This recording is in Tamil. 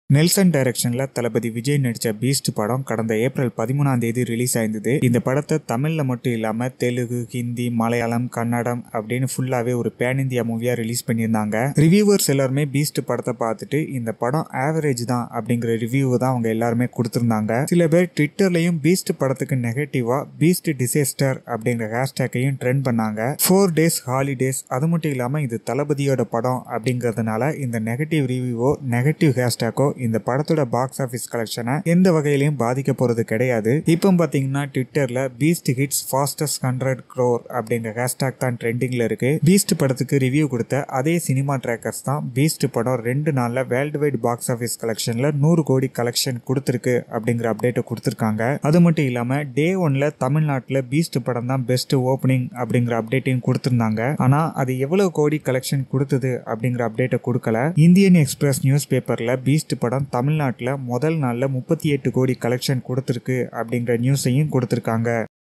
நெல்சன் டைரக்ஷன்ல தளபதி விஜய் நடிச்ச பீஸ்ட் படம் கடந்த ஏப்ரல் பதிமூணாம் தேதி ரிலீஸ் ஆயிருந்தது இந்த படத்தை தமிழ்ல மட்டும் இல்லாம தெலுங்கு ஹிந்தி மலையாளம் கன்னடம் அப்படின்னு ஃபுல்லாவே ஒரு பேன் இந்தியா மூவியா ரிலீஸ் பண்ணியிருந்தாங்க ரிவ்யூவர்ஸ் எல்லாருமே பீஸ்ட் படத்தை பார்த்துட்டு இந்த படம் ஆவரேஜ் தான் அப்படிங்கிற ரிவ்யூ தான் அவங்க எல்லாருமே கொடுத்திருந்தாங்க சில பேர் ட்விட்டர்லயும் பீஸ்ட் படத்துக்கு நெகட்டிவா பீஸ்ட் டிசேஸ்டர் அப்படிங்கிற ஹேஷ்டேக்கையும் ட்ரெண்ட் பண்ணாங்க ஃபோர் டேஸ் ஹாலிடேஸ் அது மட்டும் இல்லாம இது தளபதியோட படம் அப்படிங்கிறதுனால இந்த நெகட்டிவ் ரிவ்யூவோ நெகட்டிவ் ஹேஷ்டேக்கோ இந்த படத்தோட பாக்ஸ் ஆஃபீஸ் கலெக்ஷனை எந்த வகையிலையும் பாதிக்க போறது கிடையாது இப்போ பாத்தீங்கன்னா ட்விட்டர்ல Beast hits fastest hundred crore அப்படிங்கிற ஹேஷ்டாக் தான் ட்ரெண்டிங்ல இருக்கு பீஸ்ட் படத்துக்கு ரிவ்யூ கொடுத்த அதே சினிமா ட்ராக்கர்ஸ் தான் பீஸ்ட் படம் ரெண்டு நாள்ல வேர்ல்டு வைட் பாக்ஸ் ஆஃபீஸ் கலெக்ஷன்ல நூறு கோடி கலெக்ஷன் கொடுத்துருக்கு அப்படிங்கிற அப்டேட்டை கொடுத்துருக்காங்க அது மட்டும் இல்லாம டே ஒன்ல தமிழ்நாட்டில் பீஸ்ட் படம் தான் பெஸ்ட் ஓப்பனிங் அப்படிங்கிற அப்டேட்டையும் கொடுத்துருந்தாங்க ஆனா அது எவ்வளவு கோடி கலெக்ஷன் கொடுத்தது அப்படிங்கிற அப்டேட்டை கொடுக்கல இந்தியன் எக்ஸ்பிரஸ் நியூஸ் பேப்பர்ல பீஸ்ட் படம் தமிழ்நாட்டில் முதல் நாளில் முப்பத்தி எட்டு கோடி கலெக்ஷன் கொடுத்துருக்கு அப்படிங்கிற நியூஸையும் கொடுத்துருக்காங்க